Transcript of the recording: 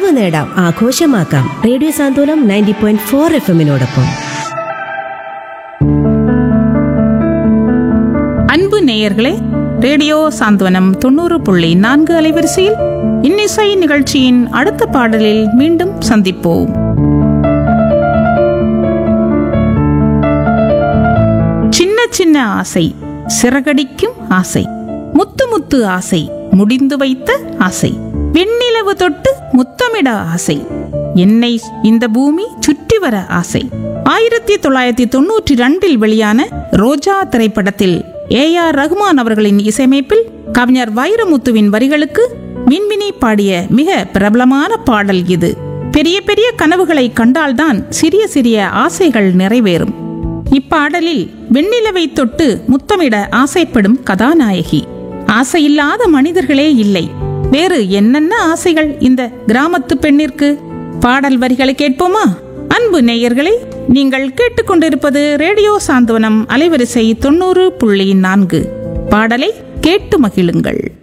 അറിവ് നേടാം ആഘോഷമാക്കാം radio Santhwanam ninety point four F എമ്മിനോടൊപ്പം அன்பு நேயர்களே ரேடியோ சாந்தவனம் தொண்ணூறு புள்ளி நான்கு அலைவரிசையில் இன்னிசை நிகழ்ச்சியின் அடுத்த பாடலில் மீண்டும் சந்திப்போம் சின்ன சின்ன ஆசை சிறகடிக்கும் ஆசை முத்து முத்து ஆசை முடிந்து வைத்த ஆசை வெண்ணிலவு தொட்டு முத்தமிட ஆசை என்னை இந்த பூமி சுற்றி வர ஆசை ஆயிரத்தி தொள்ளாயிரத்தி தொண்ணூற்றி ரெண்டில் வெளியான ரோஜா திரைப்படத்தில் ஏ ஆர் ரகுமான் அவர்களின் இசையமைப்பில் கவிஞர் வைரமுத்துவின் வரிகளுக்கு மின்மினி பாடிய மிக பிரபலமான பாடல் இது பெரிய பெரிய கனவுகளை கண்டால்தான் சிறிய சிறிய ஆசைகள் நிறைவேறும் இப்பாடலில் வெண்ணிலவை தொட்டு முத்தமிட ஆசைப்படும் கதாநாயகி ஆசையில்லாத மனிதர்களே இல்லை வேறு என்னென்ன ஆசைகள் இந்த கிராமத்து பெண்ணிற்கு பாடல் வரிகளை கேட்போமா அன்பு நேயர்களே நீங்கள் கேட்டுக்கொண்டிருப்பது ரேடியோ சாந்தவனம் அலைவரிசை தொண்ணூறு புள்ளி நான்கு பாடலை கேட்டு மகிழுங்கள்